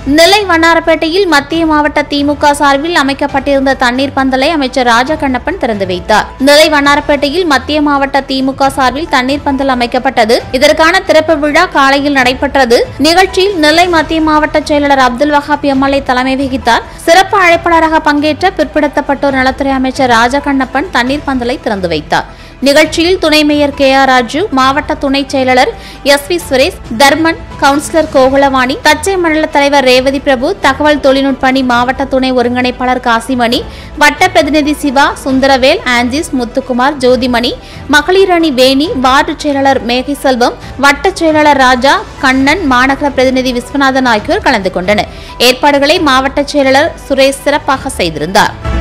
நெல்லை வண்ணாரப்பேட்டையில் மத்திய மாவட்ட திமுக சார்பில் அமைக்கப்பட்டிருந்த தண்ணீர் பந்தலை அமைச்சர் ராஜா கண்ணப்பன் திறந்து வைத்தார் நெல்லை வண்ணாரப்பேட்டையில் மத்திய மாவட்ட திமுக சார்பில் தண்ணீர் பந்தல் அமைக்கப்பட்டது இதற்கான திறப்பு விழா காலையில் நடைபெற்றது நிகழ்ச்சியில் நெல்லை மத்திய மாவட்ட செயலாளர் அப்துல் வஹாப் எம்எல்ஏ தலைமை வகித்தார் சிறப்பு அழைப்பாளராக பங்கேற்ற பிற்படுத்தப்பட்டோர் நலத்துறை அமைச்சர் ராஜா கண்ணப்பன் தண்ணீர் பந்தலை திறந்து வைத்தார் நிகழ்ச்சியில் துணை மேயர் கே ஆர் ராஜு மாவட்ட துணை செயலாளர் S V Suresh Dharman councillor Gokulavani Thachai மண்டல தலைவர் ரேவதி பிரபு தகவல் தொழில்நுட்ப அணி மாவட்ட துணை ஒருங்கிணைப்பாளர் காசிமணி வட்ட பிரதிநிதி சிவா சுந்தரவேல் ஆஞ்சிஸ் முத்துக்குமார் ஜோதிமணி மகளிர் அணி வேணி வார்டு செயலாளர் மேகை செல்வம் வட்ட செயலாளர் ராஜா கண்ணன் மாநகர பிரதிநிதி விஸ்வநாதன் ஆகியோர் கலந்து கொண்டனர் ஏற்பாடுகளை மாவட்ட செயலாளர் சுரேஷ் சிறப்பாக செய்திருந்தார்